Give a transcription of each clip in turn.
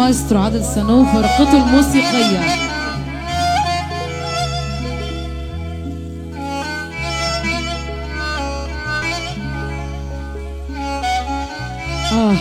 المايسترو عادل سنوف فرقته الموسيقية آه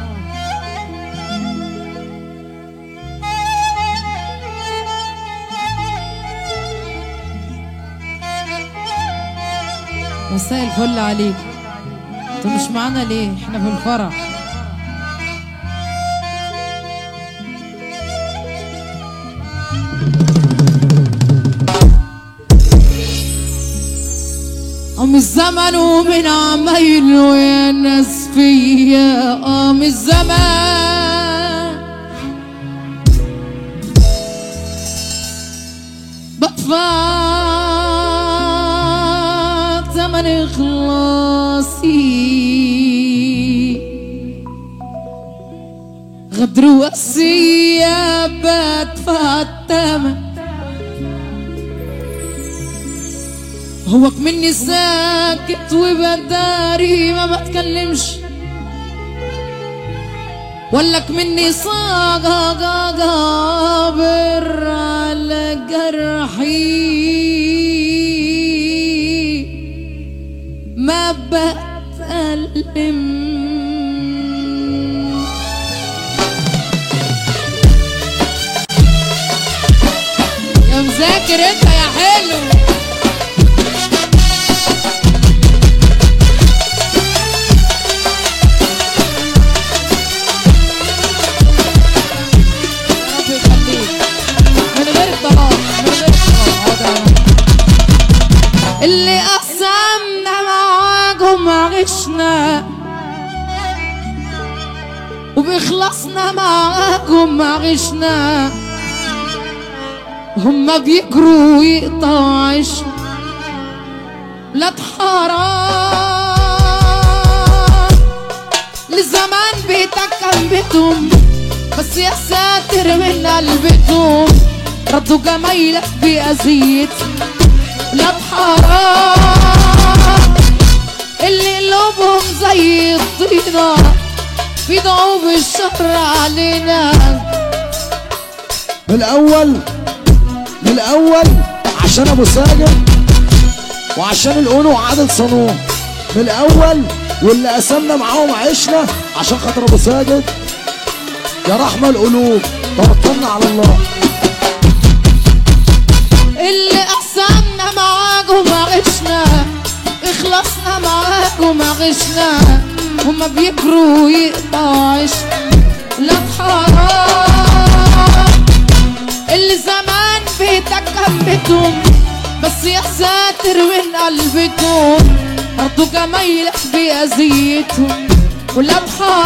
مساء الفل عليك انتوا مش معانا ليه احنا في الفرح قام الزمن ومن عمايل ويا ناس فيا قام الزمان بدفع ثمن إخلاصي غدر وصية بدفع الثمن هوك مني ساكت وبداري ما بتكلمش ولك مني صابر على جرحي ما بتألم يا مذاكر انت يا حلو رب يخليك من غير الطلاق من غير الطلاق حاضر. اللي قسمنا معاكم عشنا وبإخلاصنا معاكم عشنا هما بيجروا ويقطعوا عشنا لا حرام لزمان بيتك كان بيتهم بس يا ساتر من قلبتهم ردوا جمايلك بأذية لا حرام اللي قلوبهم زي الطينة بيدعوا بالشر علينا من الاول من الاول عشان ابو ساجد وعشان القولوا عادل صنوع من الاول واللي قسمنا معاهم عشنا عشان خاطر ابو ساجد يا رحمه القلوب توكلنا على الله اللي قسمنا معاكم عشنا اخلصنا معاكم عشنا هما بيجروا ويقطعوا عشنا لا حرام اللي زمان بيتك جنبتهم بس يا ساتر من قلبتهم برضو جمايلك بأذيتهم ولا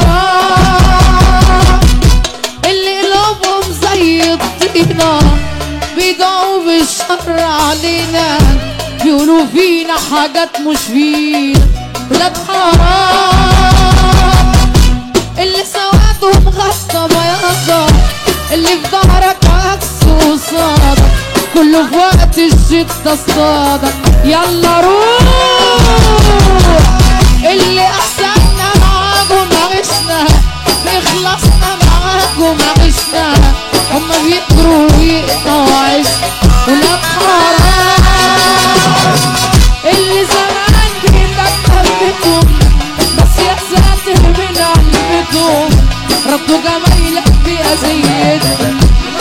حرام اللي قلوبهم زي الطينة بيدعوا بالشر علينا بيقولوا فينا حاجات مش فينا ولاد حرام اللي سوادهم غطى بياضة اللي في ظهرك عكس وصادك كله في وقت الشدة صادك يلا روح اللي أحسننا معاكم عشنا بإخلاصنا معاكم عشنا هما بيجروا ويقطعوا عشنا ولاد حرام اللي زمان بيبقى قلبكم بس يا ساتر من قلبكم ردوا جمايلك بأذيتكم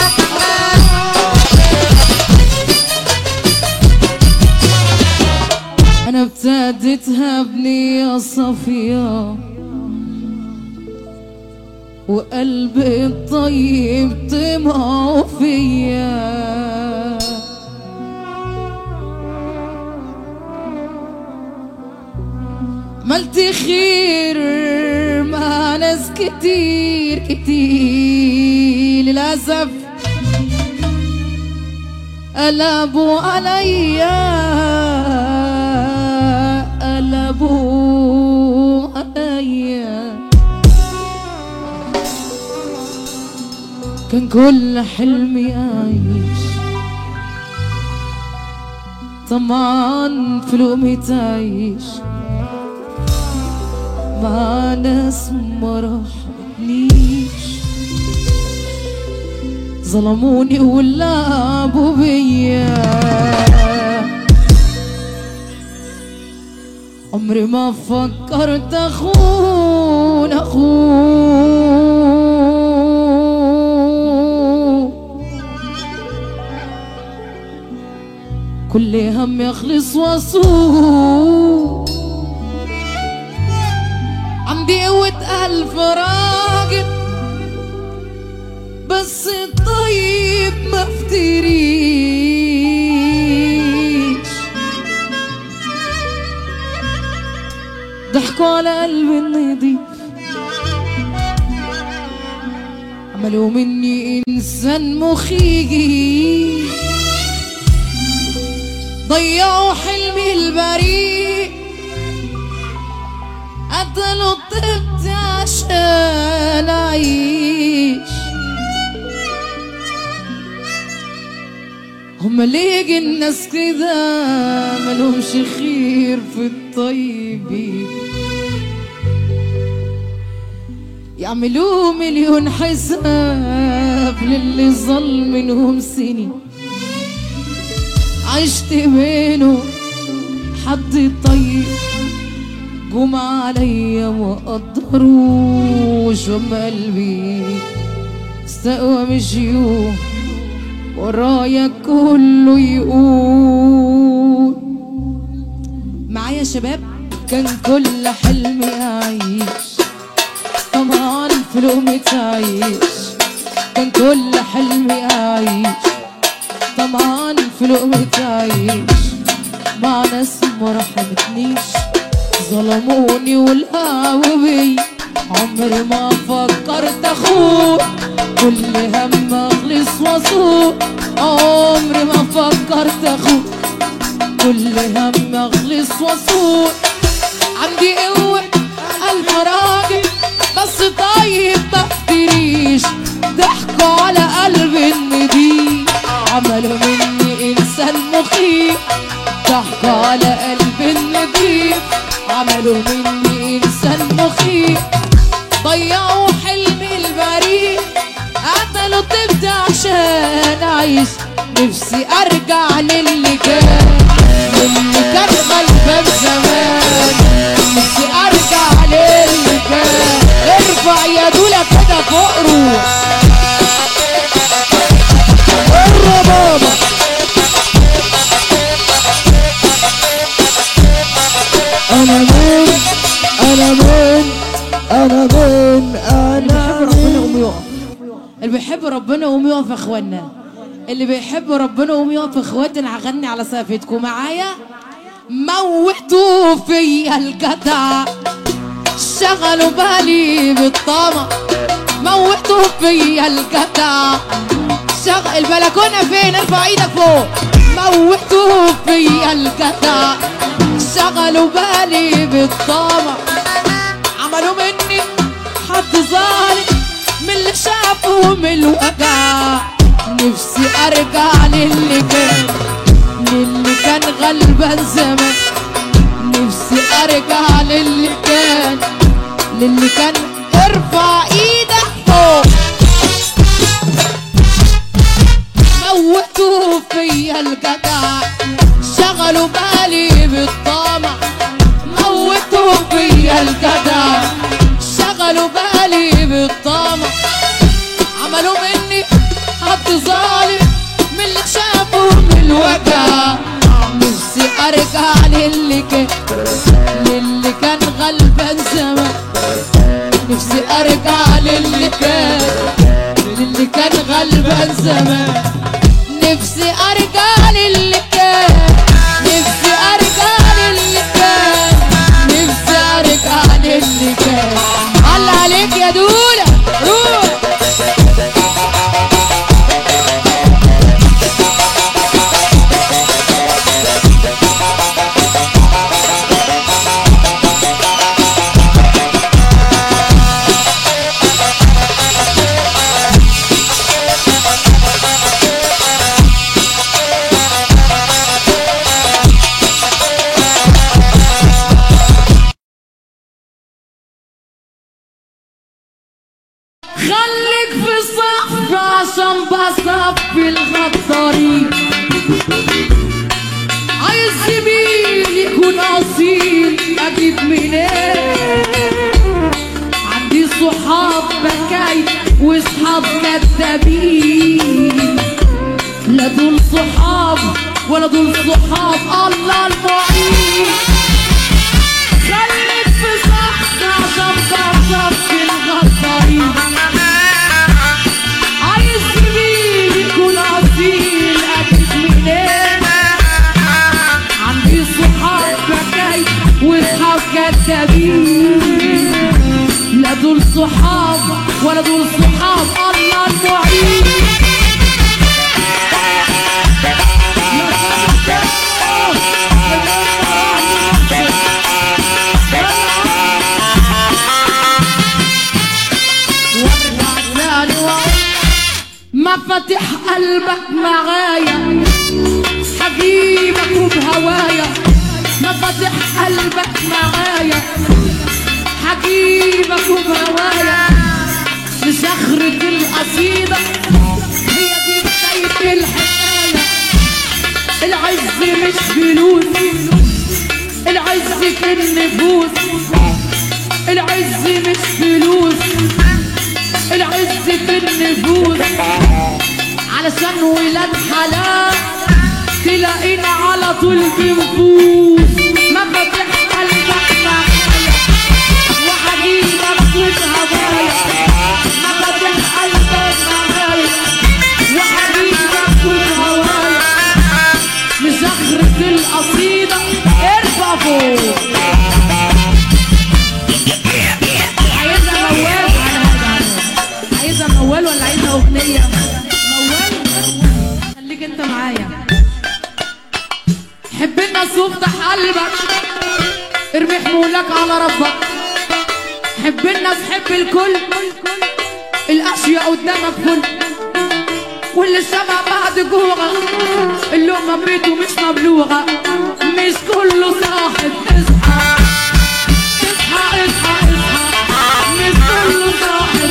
انا ابتديتها بنية صافية وقلبي الطيب طمعه فيا عملت خير مع ناس كتير كتير للأسف قلبوا عليا قلبوا عليا كان كل حلمي أعيش طمعان في لقمة تعيش مع ناس ما رحمنيش ظلموني ولعبوا بيا عمري ما فكرت اخون اخوه كل هم يخلص واسوق عندي قوة ألف راجل بس الطيب ما افتريش ضحكوا على قلبي النضيف عملوا مني إنسان مخيف ضيعوا حلمي البريء قتلوا طيبتي عشان أعيش هما ليه الناس كده ملهمش خير في الطيبين يعملوا مليون حساب للي ظل منهم سنين عشت بينه حد طيب جم عليا ما قدروش هم قلبي استقوى مشيوا ورايا كله يقول معايا شباب كان كل حلمي اعيش طمعان في لقمة عيش كان كل حلمي اعيش طمعان في لقمة عيش مع ناس ما رحمتنيش ظلموني والقعوا بي عمري ما فكرت اخون كل هم اخلص واسوق عمري ما فكرت اخون كل هم اخلص واسوق عندي قوة ألف راجل بس طيب ما افتريش ضحكوا على قلبي النضيف عملوا مني إنسان مخيف ضحكوا على قلبي النضيف عملوا مني إنسان مخيف ضيعوا حلمي البريء قتلوا طيبتي عشان أعيش نفسي أرجع للي كان للي كان غلبان زمان نفسي أرجع للي كان ارفع يا دولة كده فوق روح الربابة أنا مين أنا مين أنا مين اللي بيحب ربنا يقوم يقف اللي بيحب ربنا يقوم يقف يا اخوانا اللي بيحب ربنا يقوم يقف يا اخواتنا هغني على سقفتكم معايا موتوا فيا الجدع شغلوا بالي بالطمع موتوا فيا الجدع شغل البلكونة فين ارفع ايدك فوق موتوا فيا الجدع شغلوا بالي بالطمع عملوا مني حد ظالم من اللي شافه من الوجع نفسي ارجع للي كان للي كان غلبان زمان نفسي ارجع للي كان للي كان ارفع ايدك فوق موتوا فيا الجدع شغلوا بالي بالطمع موتوا فيا الجدع شغلوا بالي بالطمع عملوا مني حد ظالم من اللي شافوا من الوجع نفسي ارجع للي كان للي كان غلبان زمان نفسي ارجع للي كان للي كان غلبان زمان نفسي ارجع للي كان نفسي ارجع للي كان نفسي ارجع للي كان الله عليك يا دولة روح عشان بصفي الغدارين عايز زميل يكون اصيل اجيب منين عندي صحاب بكاي وصحاب كدابين لا دول صحاب ولا دول صحاب الله المعين خليك في صحن عشان تعرف في الغدارين عايز زميل يكون اصيل اجيب منين عندي صحاب بكاي وصحاب كدابين لا دول صحاب ولا دول صحاب الله المعين وارجع تاني واقول مفاتيح قلبك معايا حبيبك وبهوايا مفاتيح قلبك معايا حبيبك وبهوايا لصخرة القصيدة هي دي بداية الحكاية العز مش فلوس العز في النفوس العز مش فلوس العز في النفوس علشان ولاد حلال تلاقينا على طول بنفوس مفاتيح قلبك معايا وحبيبك صوت هوايا مفاتيح قلبك معايا وحبيبك صوت هوايا لزخرة القصيدة ارفع فوق عايزة موال عايزة موال ولا عايزة أغنية؟ موال خليك أنت معايا حب الناس وافتح قلبك ارمي حمولك على ربك حب الناس حب الكل الأشياء قدامك فل واللي سمع بعد جوعة اللقمة بيته مش مبلوغة مش كله صاحب اصحى اصحى اصحى اصحى مش كله صاحب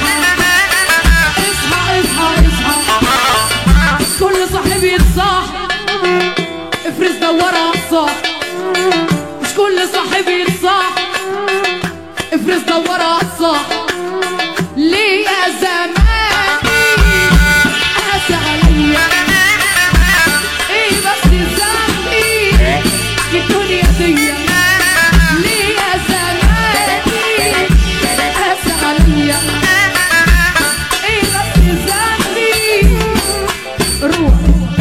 اصحى اصحى اصحى اصحى كل صاحب يتصاح افرز دورة عالصاح مش كل صاحب يتصاح افرز دورة عالصاح ليه يا زماني قاسى عليا ايه بس ذنبي في الدنيا دي ليه يا زماني قاسى عليا ايه بس ذنبي روح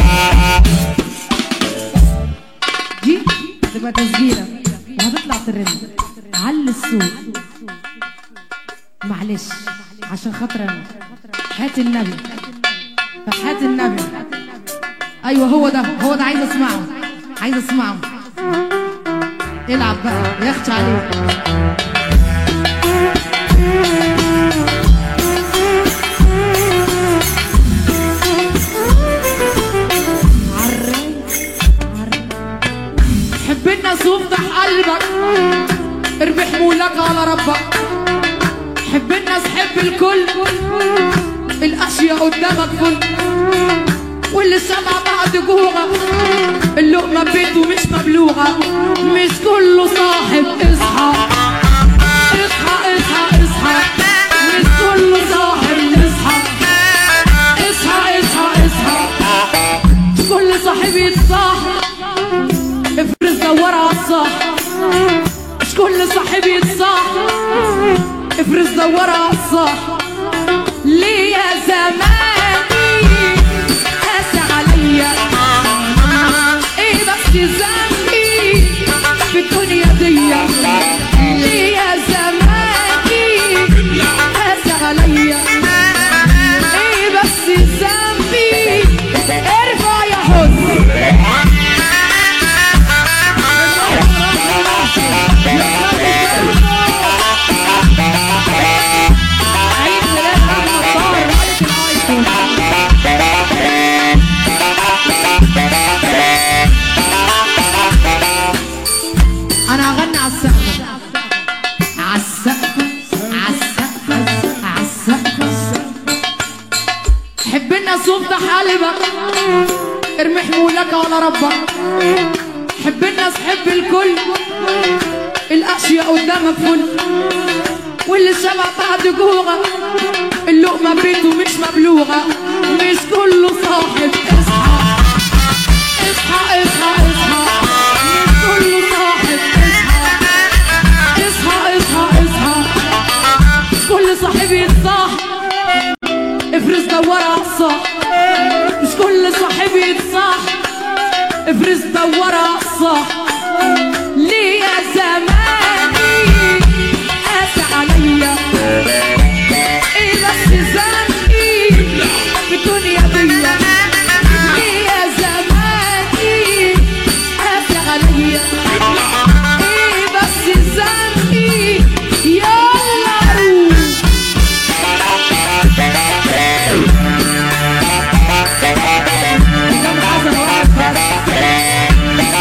دي هتبقى تسجيلة وهتطلع ترند علي الصوت معلش عشان خاطر انا هات النبي فهات النبي ايوه هو ده هو ده عايز اسمعه عايز اسمعه العب بقى يخشى عليك عالرايق، عالرايق. حب الناس وافتح قلبك ارمي حمولك على ربك حب الناس حب الكل الاشياء قدامك كل واللي سمع بعد جوعة اللقمة بيته مش مبلوغة مش كله صاحب اصحى اصحى اصحى اصحى مش كله صاحب اصحى اصحى اصحى اصحى كل صاحب يتصاح افرز دورة عالصاح مش كل صاحب يتصاح افرز دورة عالصاح ليه يا زماني قاسى عليا ايه بس ذنبي في الدنيا دي ليه يا زماني قاسى عليا ايه بس ذنبي ارفع يا حزن عيد ميلاد أحمد طاهر ملك الآيفون ارمي حمولك على ربك حب الناس حب الكل الاشياء قدامك فل واللي شبع بعد جوعة اللقمة بيته مش مبلوغة مش كله صاحب اصحى اصحى اصحى اصحى مش كله صاحب اصحى اصحى اصحى اصحى كل صاحب يتصاح افرز دورة على الصح مش كل صاحب يتصاح افرز دورة على الصح ليه يا زماني قاسى عليا ايه بس ذنبي في الدنيا دي ليه يا زماني قاسى عليا ايه بس ذنبي يلا روح كم حسن واقف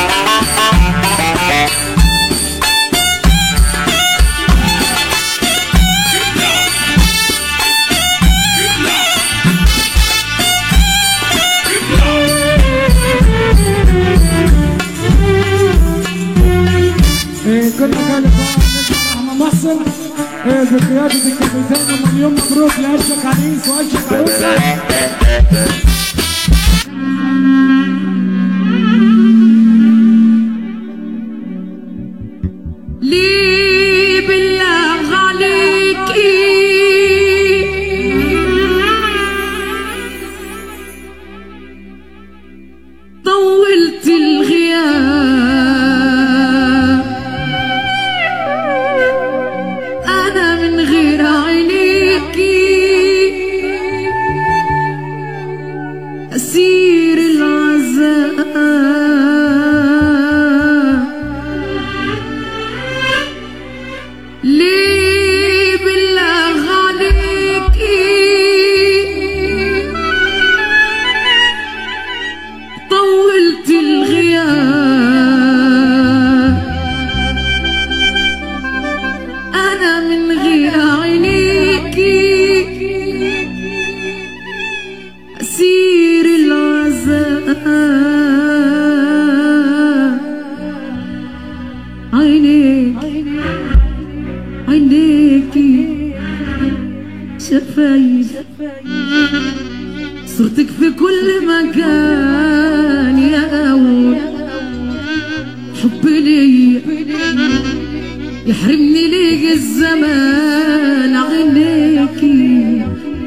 إيه، كنا كان احمد محسن إيه، بقيادة الكابتن ومليون مبروك لأشك عريس وأشك عروسة ليه بالله عليك طولت الغياب انا من غير عينيكي اسير العذاب ليه بالله عليكي طولت الغياب انا من غير عينيكي اسير العذاب عينيك عينيكي شفايف صورتك في كل مكان يا أول حب لي يحرمني ليك الزمان عينيكي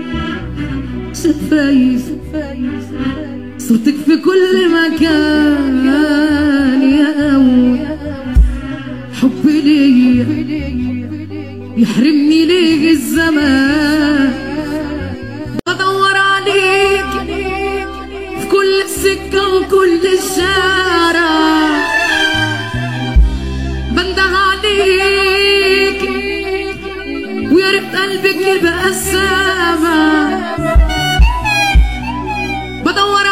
شفايف صورتك في كل مكان يا أول حب لي يحرمني ليك الزمان بدور عليك في كل سكة وكل الشارع بنده عليك ويا ريت قلبك يبقى السما بدور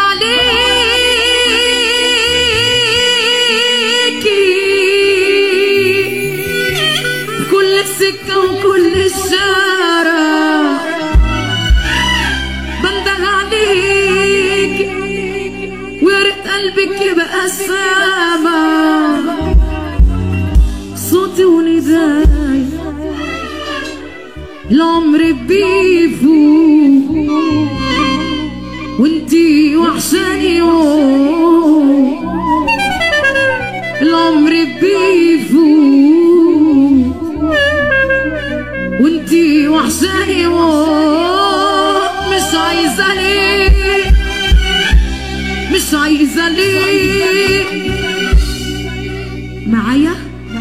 عليكي في كل سكة وكل الشارع بنده عليك ويا ريت قلبك يبقى السما صوتي ونداي العمر بيفوت وانتي وحشاني يوم العمر بيفوت وانتي وحشاني موت مش عايزة ليه مش عايزة ليه معايا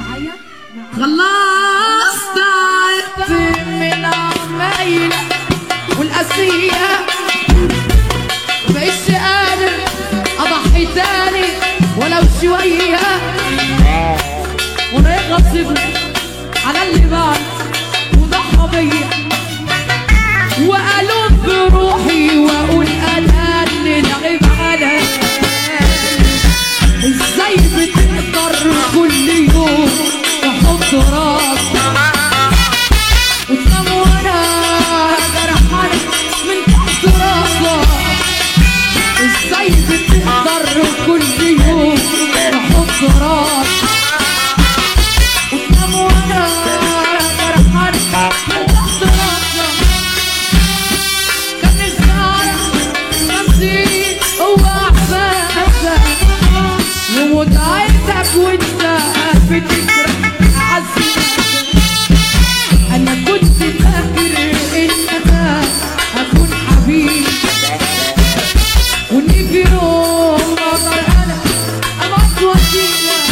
خلاص تعبت من عمايل والقاسية مبقتش قادر اضحي تاني ولو شوية وانا غصب على اللي بعد وضحى بيا والف روحي واقول انا اللي لعب على ازاي بتقدر كل يوم تحط راسك وتنام وانا جرحان من تحت راسك ازاي عايزك تقدر كل يوم تحط راس قدام وانا فرحان تحت راسك كان الزعل نفسي هو احساسك ومتعتك وانت بتجرح عزيزك انا كنت فاكر ان انا هكون حبيب واني في يوم اقدر انا ابقى وسيله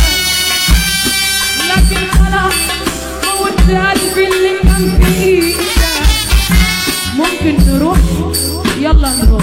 لكن خلاص موت قلبي اللي كان في ايدك ممكن نروح يلا نروح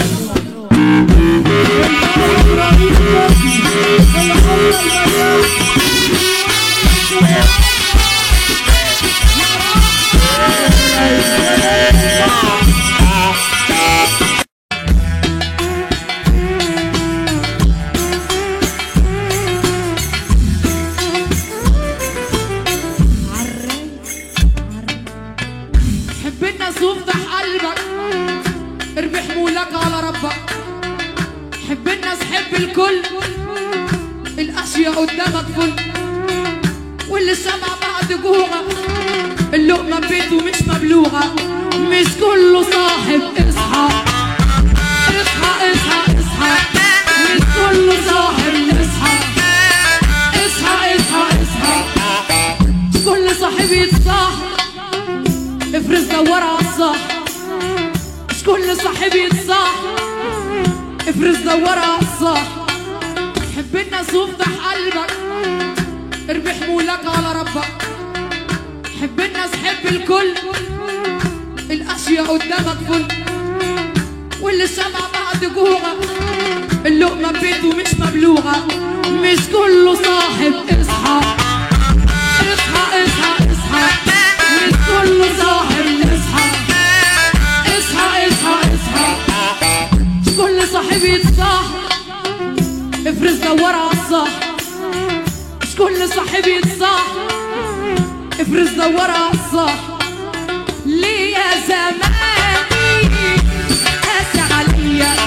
حب الناس وافتح قلبك اربح مولك على ربك حب الناس حب الكل الاشياء قدامك فل واللي سمع بعد جوعك اللقمة بيته مش مبلوعة مش كله صاحب اصحى اصحى اصحى اصحى مش كله صاحب اصحى اصحى اصحى اصحى مش كل صاحب يتصاحب افرز دور على الصح مش كل صاحب يتصح افرز دور على الصح حب الناس وافتح قلبك اربح مولك على ربك حب الناس حب الكل الاشياء قدامك فل واللي سمع بعد جوعك اللقمة بيته مش مبلوعة مش كله صاحب اصحى اصحى اصحى اصحى مش كله صاحب اصحى اصحى اصحى اصحى مش كل صاحب يتصاحب افرز دور على الصح مش كل صاحب يتصاحب افرز دور على الصح ليه يا زماني قاسي عليا